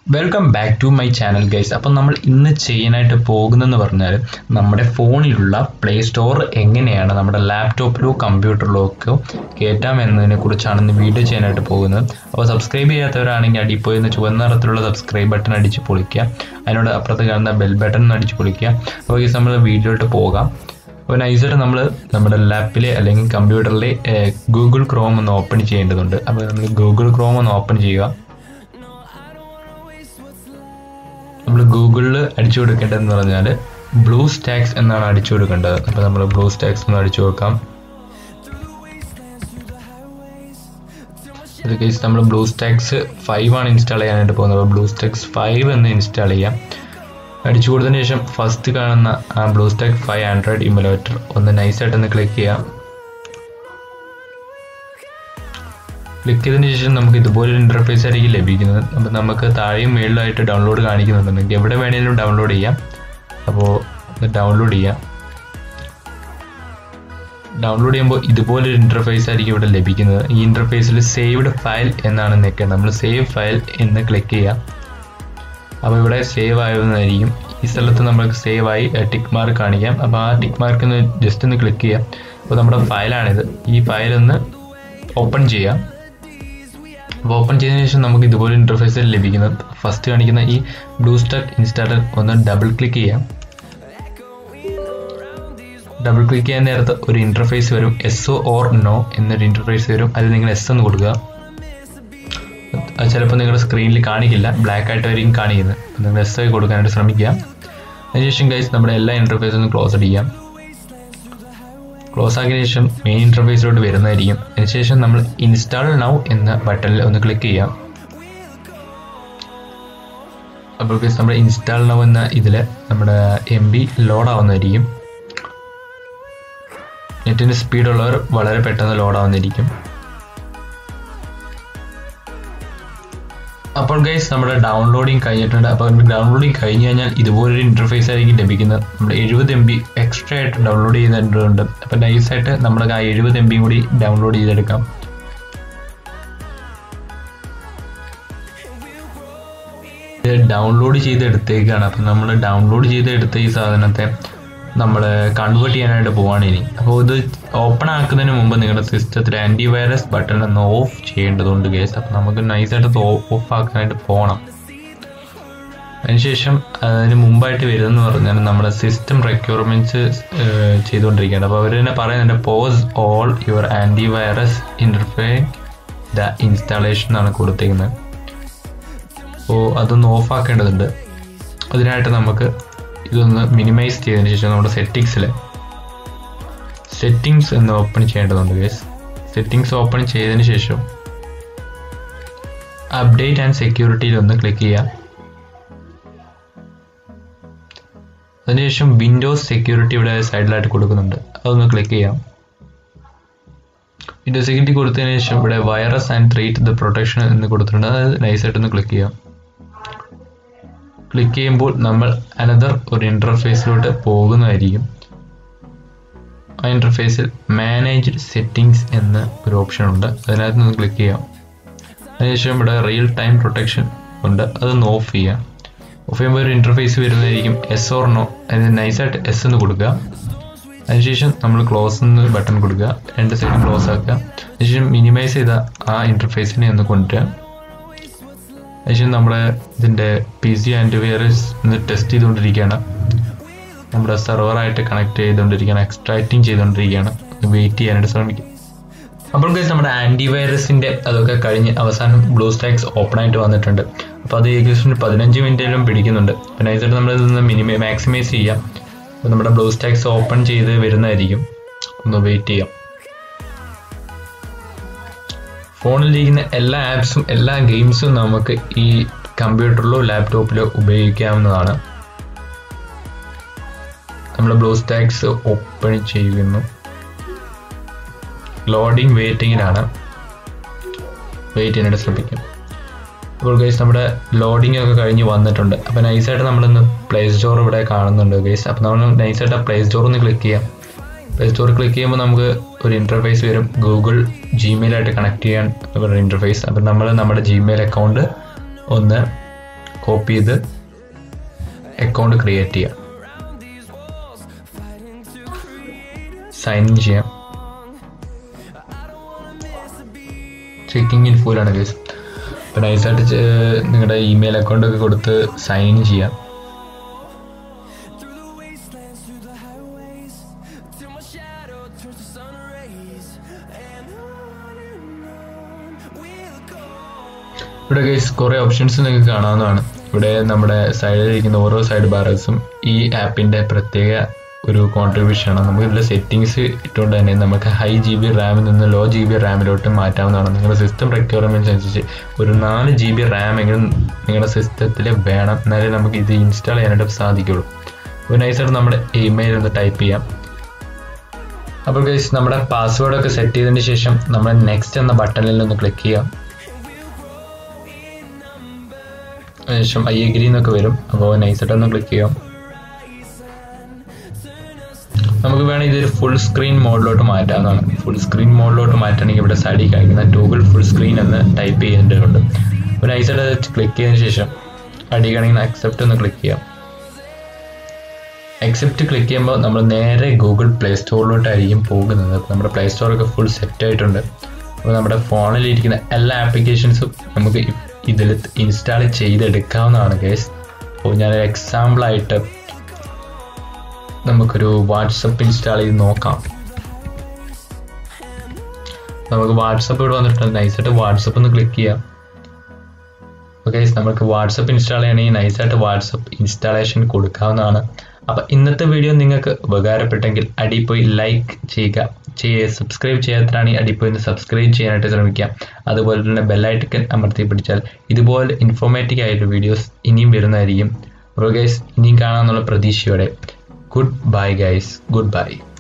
welcome back to my channel guys അപ്പം നമ്മൾ ഇന്ന് ചെയ്യാനായിട്ട് പോകുന്നതെന്ന് പറഞ്ഞാൽ നമ്മുടെ ഫോണിലുള്ള പ്ലേ സ്റ്റോർ എങ്ങനെയാണ് നമ്മുടെ ലാപ്ടോപ്പിലോ കമ്പ്യൂട്ടറിലോ ഒക്കെ കയറ്റാം എന്നതിനെ കുറിച്ചാണ് ഇന്ന് വീഡിയോ ചെയ്യാനായിട്ട് പോകുന്നത് അപ്പോൾ സബ്സ്ക്രൈബ് ചെയ്യാത്തവരാണെങ്കിൽ അടിയിൽ പോയി ഒന്ന് ചുവന്ന നിറത്തിലുള്ള സബ്സ്ക്രൈബ് ബട്ടൺ അടിച്ച് പൊളിക്കുക അതിനോട് അപ്പുറത്ത് കാണുന്ന ബെൽ ബട്ടൺ അടിച്ച് പൊളിക്കുക അപ്പോൾ ഗൈസ് നമ്മൾ വീഡിയോയിട്ട് പോകാം അപ്പോൾ നൈസായിട്ട് നമ്മൾ നമ്മുടെ ലാപ്പിലെ അല്ലെങ്കിൽ കമ്പ്യൂട്ടറിലെ ഗൂഗിൾ ക്രോം ഒന്ന് ഓപ്പൺ ചെയ്യേണ്ടതുണ്ട് അപ്പോൾ നമ്മൾ ഗൂഗിൾ ക്രോം ഒന്ന് ഓപ്പൺ ചെയ്യുക നമ്മൾ ഗൂഗിളിൽ അടിച്ചു കൊടുക്കേണ്ടതെന്ന് പറഞ്ഞാൽ ബ്ലൂ സ്റ്റാക്സ് എന്നാണ് അടിച്ചു കൊടുക്കേണ്ടത് അപ്പോൾ നമ്മൾ ബ്ലൂ സ്റ്റാക്സ് ഒന്ന് അടിച്ചു കൊടുക്കാം ഇത് കേസ് നമ്മൾ ബ്ലൂ സ്റ്റാക്സ് ഫൈവ് ആണ് ഇൻസ്റ്റാൾ ചെയ്യാനായിട്ട് പോകുന്നത് അപ്പോൾ ബ്ലൂ സ്റ്റാക്സ് ഫൈവ് എന്ന് ഇൻസ്റ്റാൾ ചെയ്യാം അടിച്ചു കൊടുത്തതിന് ശേഷം ഫസ്റ്റ് കാണുന്ന ആ blue stack five Android emulator ഒന്ന് നൈസായിട്ട് ഒന്ന് ക്ലിക്ക് ചെയ്യാം ക്ലിക്ക് ചെയ്തതിന് ശേഷം നമുക്ക് ഇതുപോലൊരു ഇൻ്റർഫേസ് ആയിരിക്കും ലഭിക്കുന്നത് അപ്പോൾ നമുക്ക് താഴെയും മേളിലായിട്ട് ഡൗൺലോഡ് കാണിക്കുന്നുണ്ട് നിങ്ങൾക്ക് എവിടെ വേണമെങ്കിലും ഡൗൺലോഡ് ചെയ്യാം അപ്പോൾ ഡൗൺലോഡ് ചെയ്യാം ഡൗൺലോഡ് ചെയ്യുമ്പോൾ ഇതുപോലൊരു ഇൻ്റർഫേസ് ആയിരിക്കും ഇവിടെ ലഭിക്കുന്നത് ഈ ഇൻ്റർഫേസിൽ സേവ്ഡ് ഫയൽ എന്നാണ് നിൽക്കുന്നത് നമ്മൾ സേവ് ഫയൽ എന്ന് ക്ലിക്ക് ചെയ്യാം അപ്പോൾ ഇവിടെ സേവ് ആവുന്നതായിരിക്കും ഈ സ്ഥലത്ത് നമുക്ക് സേവ് ആയി ടിക്ക് മാർക്ക് കാണിക്കാം അപ്പോൾ ആ ടിക്ക് മാർക്ക് ഒന്ന് ജസ്റ്റ് ഒന്ന് ക്ലിക്ക് ചെയ്യാം അപ്പോൾ നമ്മുടെ ഫയലാണിത് ഈ ഫയൽ ഒന്ന് ഓപ്പൺ ചെയ്യാം അപ്പോൾ ഓപ്പൺ ചെയ്തതിനു ശേഷം നമുക്ക് ഇതുപോലെ ഇൻ്റർഫേസ് ലഭിക്കുന്നത് ഫസ്റ്റ് കാണിക്കുന്ന ഈ ബ്ലൂ സ്റ്റാക്ക് ഇൻസ്റ്റാളർ ഒന്ന് ഡബിൾ ക്ലിക്ക് ചെയ്യാം ഡബിൾ ക്ലിക്ക് ചെയ്യാൻ നേരത്ത് ഒരു ഇൻ്റർഫേസ് വരും എസ് ഒ ഓർ നോ എന്നൊരു ഇൻ്റർഫേസ് വരും അതിൽ നിങ്ങൾ എസ് എന്ന് കൊടുക്കുക അത് ചിലപ്പോൾ നിങ്ങളുടെ സ്ക്രീനിൽ കാണിക്കില്ല ബ്ലാക്ക് ആയിട്ടായിരിക്കും കാണിക്കുന്നത് നിങ്ങൾ എസ് ആയി കൊടുക്കാനായിട്ട് ശ്രമിക്കുക അതിനുശേഷം ഗൈസ് നമ്മുടെ എല്ലാ ഇൻ്റർഫേസും ഒന്ന് ക്ലോസ് അടിക്കാം ക്ലോസ് ആക്കിയ ശേഷം മെയിൻ ഇൻ്റർഫേസിലോട്ട് വരുന്നതായിരിക്കും അതിനുശേഷം നമ്മൾ ഇൻസ്റ്റാൾ നൗ എന്ന ബട്ടണിൽ ഒന്ന് ക്ലിക്ക് ചെയ്യാം അപ്പോൾ ഗൈസ് നമ്മുടെ ഇൻസ്റ്റാൾ നൗ എന്ന ഇതിൽ നമ്മുടെ എം ബി ലോഡ് ആവുന്നതായിരിക്കും നെറ്റിൻ്റെ സ്പീഡുള്ളവർ വളരെ പെട്ടെന്ന് ലോഡ് ആവുന്നതായിരിക്കും അപ്പോൾ ഗൈസ് നമ്മുടെ ഡൗൺലോഡിങ് കഴിഞ്ഞിട്ടുണ്ട് അപ്പോൾ ഡൗൺലോഡിങ് കഴിഞ്ഞ് കഴിഞ്ഞാൽ ഇതുപോലൊരു ഇൻ്റർഫേസ് ആയിരിക്കും ലഭിക്കുന്നത് നമ്മുടെ എഴുപത് എം ബി എക്സ്ട്രാ ആയിട്ട് ഡൗൺലോഡ് ചെയ്തിട്ടുണ്ട് അപ്പോൾ നൈസായിട്ട് നമ്മുടെ ആ എഴുപത് എം ബിയും കൂടി ഡൗൺലോഡ് ചെയ്തെടുക്കാം ഡൗൺലോഡ് ചെയ്തെടുത്തേക്കാണ് അപ്പം നമ്മൾ ഡൗൺലോഡ് ചെയ്തെടുത്ത ഈ സാധനത്തെ നമ്മൾ കൺവേർട്ട് ചെയ്യാനായിട്ട് പോവാണ് ഇനി അപ്പോൾ ഇത് ഓപ്പൺ ആക്കുന്നതിന് മുമ്പ് നിങ്ങളുടെ സിസ്റ്റത്തിൽ ആൻറ്റിവൈറസ് ബട്ടൺ ഒന്ന് ഓഫ് ചെയ്യേണ്ടതുണ്ട് കേസ് അപ്പോൾ നമുക്ക് നൈസായിട്ട് ഓഫ് ആക്കാനായിട്ട് പോകണം അതിനുശേഷം അതിന് മുമ്പായിട്ട് വരുന്നതെന്ന് പറഞ്ഞാൽ നമ്മുടെ സിസ്റ്റം റിക്വയർമെൻറ്റ്സ് ചെയ്തുകൊണ്ടിരിക്കുകയാണ് അപ്പോൾ അവർ തന്നെ പറയുന്നുണ്ട് pause all your antivirus interfere the installation എന്നാണ് കൊടുത്തേക്കുന്നത് അപ്പോൾ അതൊന്ന് ഓഫ് ആക്കേണ്ടതുണ്ട് അതിനായിട്ട് നമുക്ക് ഇതൊന്ന് മിനിമൈസ് ചെയ്തതിന് ശേഷം നമ്മുടെ സെറ്റിങ്സിൽ സെറ്റിങ്സ് എന്ന് ഓപ്പൺ ചെയ്യേണ്ടതുണ്ട് ഗേസ് സെറ്റിങ്സ് ഓപ്പൺ ചെയ്തതിന് ശേഷം അപ്ഡേറ്റ് ആൻഡ് സെക്യൂരിറ്റിയിൽ ഒന്ന് ക്ലിക്ക് ചെയ്യാം അതിനുശേഷം വിൻഡോസ് സെക്യൂരിറ്റി ഇവിടെ സൈഡിലായിട്ട് കൊടുക്കുന്നുണ്ട് അതൊന്ന് ക്ലിക്ക് ചെയ്യാം വിൻഡോസ് സെക്യൂരിറ്റി കൊടുത്തതിന് ശേഷം ഇവിടെ virus and threat the protection എന്ന് കൊടുത്തിട്ടുണ്ട് അത് നൈസായിട്ടൊന്ന് ക്ലിക്ക് ചെയ്യാം ക്ലിക്ക് ചെയ്യുമ്പോൾ നമ്മൾ അനദർ ഒരു ഇൻ്റർഫേസിലോട്ട് പോകുന്നതായിരിക്കും ആ ഇൻ്റർഫേസിൽ മാനേജ്ഡ് സെറ്റിങ്സ് എന്ന ഒരു ഓപ്ഷൻ ഉണ്ട് അതിനകത്ത് നിന്ന് ക്ലിക്ക് ചെയ്യാം അതിനുശേഷം ഇവിടെ റിയൽ ടൈം പ്രൊട്ടക്ഷൻ ഉണ്ട് അതൊന്ന് ഓഫ് ചെയ്യാം ഓഫ് ചെയ്യുമ്പോൾ ഒരു ഇൻ്റർഫേസ് വരുന്നതായിരിക്കും എസ് ഓർ നോ അതിന് നൈസായിട്ട് എസ് എന്ന് കൊടുക്കുക അതിനുശേഷം നമ്മൾ ക്ലോസ് എന്ന് ബട്ടൺ കൊടുക്കുക രണ്ട് സെക്കൻഡ് ക്ലോസ് ആക്കുക അതിനുശേഷം മിനിമൈസ് ചെയ്ത ആ ഇൻ്റർഫേസിനെ ഒന്ന് കൊണ്ടുവരിക അതിനുശേഷം നമ്മുടെ ഇതിൻ്റെ പി സി ആൻഡ് വൈറസ് ഇന്ന് ടെസ്റ്റ് ചെയ്തുകൊണ്ടിരിക്കുകയാണ് നമ്മുടെ സെർവറായിട്ട് കണക്ട് ചെയ്തുകൊണ്ടിരിക്കുകയാണ് എക്സ്ട്രാക്റ്റിംഗ് ചെയ്തുകൊണ്ടിരിക്കുകയാണ് വെയിറ്റ് ചെയ്യാനായിട്ട് ശ്രമിക്കും അപ്പോൾ ഗൈസ് നമ്മുടെ ആൻറ്റിവൈറസിൻ്റെ അതൊക്കെ കഴിഞ്ഞ് അവസാനം ബ്ലൂ സ്റ്റാക്സ് ഓപ്പൺ ആയിട്ട് വന്നിട്ടുണ്ട് അപ്പോൾ അത് ഏകദേശം പതിനഞ്ച് മിനിറ്റിലും പിടിക്കുന്നുണ്ട് അപ്പോൾ നൈസായിട്ട് നമ്മൾ ഇതൊന്ന് മിനിമൈ മാക്സിമൈസ് ചെയ്യാം അപ്പോൾ നമ്മുടെ ബ്ലൂ സ്റ്റാക്സ് ഓപ്പൺ ചെയ്ത് വരുന്നതായിരിക്കും ഒന്ന് വെയിറ്റ് ചെയ്യാം ഫോണിലിരിക്കുന്ന എല്ലാ ആപ്സും എല്ലാ ഗെയിംസും നമുക്ക് ഈ കമ്പ്യൂട്ടറിലോ ലാപ്ടോപ്പിലോ ഉപയോഗിക്കാവുന്നതാണ് നമ്മൾ ബ്ലൂ സ്റ്റാക്സ് ഓപ്പൺ ചെയ്യുന്നു ലോഡിംഗ് വെയിറ്റിങ്ങിലാണ് വെയിറ്റ് ചെയ്യാനായിട്ട് ശ്രമിക്കും അപ്പോൾ ഗൈസ് നമ്മുടെ ലോഡിംഗ് ഒക്കെ കഴിഞ്ഞ് വന്നിട്ടുണ്ട് അപ്പോൾ നൈസായിട്ട് നമ്മളിന്ന് പ്ലേ സ്റ്റോർ ഇവിടെ കാണുന്നുണ്ട് ഗൈസ് അപ്പോൾ നമ്മൾ നൈസായിട്ട് ആ പ്ലേ സ്റ്റോർ ഒന്ന് ക്ലിക്ക് ചെയ്യാം പ്ലേ സ്റ്റോർ ക്ലിക്ക് ചെയ്യുമ്പോൾ നമുക്ക് ഒരു ഇൻ്റർഫേസ് വരും ഗൂഗിൾ ജിമെയിലായിട്ട് കണക്ട് ചെയ്യാൻ ഒരു ഇൻ്റർഫേസ് അപ്പം നമ്മൾ നമ്മുടെ ജിമെയിൽ അക്കൗണ്ട് ഒന്ന് കോപ്പി ചെയ്ത് അക്കൗണ്ട് ക്രിയേറ്റ് ചെയ്യാം സൈൻ ഇൻ ചെയ്യാം ചെക്കിങ് ഇൻ ഫുൾ ആണ് കേസ് അപ്പോൾ നൈസായിട്ട് നിങ്ങളുടെ ഇമെയിൽ അക്കൗണ്ട് ഒക്കെ കൊടുത്ത് സൈൻ ഇൻ ചെയ്യാം ഇവിടെ ഗൈസ് കുറേ ഓപ്ഷൻസ് നിങ്ങൾക്ക് കാണാവുന്നതാണ് ഇവിടെ നമ്മുടെ സൈഡിൽ ഇരിക്കുന്ന ഓരോ സൈഡ് ബാറേഴ്സും ഈ ആപ്പിൻ്റെ പ്രത്യേക ഒരു കോൺട്രിബ്യൂഷൻ ആണ് നമുക്ക് ഇതിൽ സെറ്റിങ്സ് ഇട്ടുകൊണ്ട് തന്നെ നമുക്ക് ഹൈ ജി ബി റാമിൽ നിന്ന് ലോ ജി ബി റാമിലോട്ട് മാറ്റാവുന്നതാണ് നിങ്ങളുടെ സിസ്റ്റം റിക്വയർമെൻറ്റ്സ് അനുസരിച്ച് ഒരു നാല് ജി ബി റാം എങ്കിലും നിങ്ങളുടെ സിസ്റ്റത്തിൽ വേണം എന്നാലേ നമുക്ക് ഇത് ഇൻസ്റ്റാൾ ചെയ്യാനായിട്ട് സാധിക്കുള്ളൂ അപ്പോൾ നൈസായിട്ട് നമ്മുടെ ഇമെയിൽ ഒന്ന് ടൈപ്പ് ചെയ്യാം അപ്പോൾ ഗൈസ് നമ്മുടെ പാസ്വേഡ് ഒക്കെ സെറ്റ് ചെയ്തതിന് ശേഷം നമ്മൾ നെക്സ്റ്റ് എന്ന ബട്ടണിൽ ഒന്ന് ക്ലിക്ക് ചെയ്യാം അതിനുശേഷം ഐ എഗ്രി എന്നൊക്കെ വരും അപ്പോൾ നൈസായിട്ട് ഒന്ന് ക്ലിക്ക് ചെയ്യാം നമുക്ക് വേണമെങ്കിൽ ഇതൊരു ഫുൾ സ്ക്രീൻ മോഡിലോട്ട് മാറ്റാവുന്നതാണ് ഫുൾ സ്ക്രീൻ മോഡിലോട്ട് മാറ്റണമെങ്കിൽ ഇവിടെ സൈഡിൽ കാണിക്കുന്ന ടൂബിൾ ഫുൾ സ്ക്രീൻ എന്ന് ടൈപ്പ് ചെയ്യേണ്ടതുണ്ട് അപ്പോൾ നൈസായിട്ട് ക്ലിക്ക് ചെയ്തതിന് ശേഷം അടി കാണിക്കുന്ന അക്സെപ്റ്റ് ഒന്ന് ക്ലിക്ക് ചെയ്യാം അക്സെപ്റ്റ് ക്ലിക്ക് ചെയ്യുമ്പോൾ നമ്മൾ നേരെ ഗൂഗിൾ പ്ലേ സ്റ്റോറിലോട്ടായിരിക്കും പോകുന്നത് നമ്മുടെ പ്ലേ സ്റ്റോറൊക്കെ ഫുൾ സെറ്റ് ആയിട്ടുണ്ട് അപ്പോൾ നമ്മുടെ ഫോണിൽ ഇരിക്കുന്ന എല്ലാ ആപ്ലിക്കേഷൻസും നമുക്ക് ഇതിൽ ഇൻസ്റ്റാൾ ചെയ്തെടുക്കാവുന്നതാണ് കേസ് അപ്പോൾ ഞാൻ എക്സാമ്പിളായിട്ട് നമുക്കൊരു വാട്സപ്പ് ഇൻസ്റ്റാൾ ചെയ്ത് നോക്കാം നമുക്ക് വാട്സപ്പ് ഇവിടെ വന്നിട്ടുണ്ട് നൈസായിട്ട് വാട്സപ്പ് ഒന്ന് ക്ലിക്ക് ചെയ്യാം ഓക്കെ നമുക്ക് വാട്സപ്പ് ഇൻസ്റ്റാൾ ചെയ്യണമെങ്കിൽ നൈസായിട്ട് വാട്സപ്പ് ഇൻസ്റ്റാളേഷൻ കൊടുക്കാവുന്നതാണ് അപ്പം ഇന്നത്തെ വീഡിയോ നിങ്ങൾക്ക് ഉപകാരപ്പെട്ടെങ്കിൽ അടി പോയി ലൈക്ക് ചെയ്യുക ചെയ്യുക സബ്സ്ക്രൈബ് ചെയ്യാത്തതാണെങ്കിൽ അടി പോയി സബ്സ്ക്രൈബ് ചെയ്യാനായിട്ട് ശ്രമിക്കാം അതുപോലെ തന്നെ ബെല്ലൈറ്റക്കൻ അമർത്തി പിടിച്ചാൽ ഇതുപോലെ ഇൻഫോർമേറ്റീവ് ആയിട്ട് വീഡിയോസ് ഇനിയും വരുന്നതായിരിക്കും അപ്പോൾ ഗൈസ് ഇനിയും കാണാമെന്നുള്ള പ്രതീക്ഷയോടെ good bye guys good by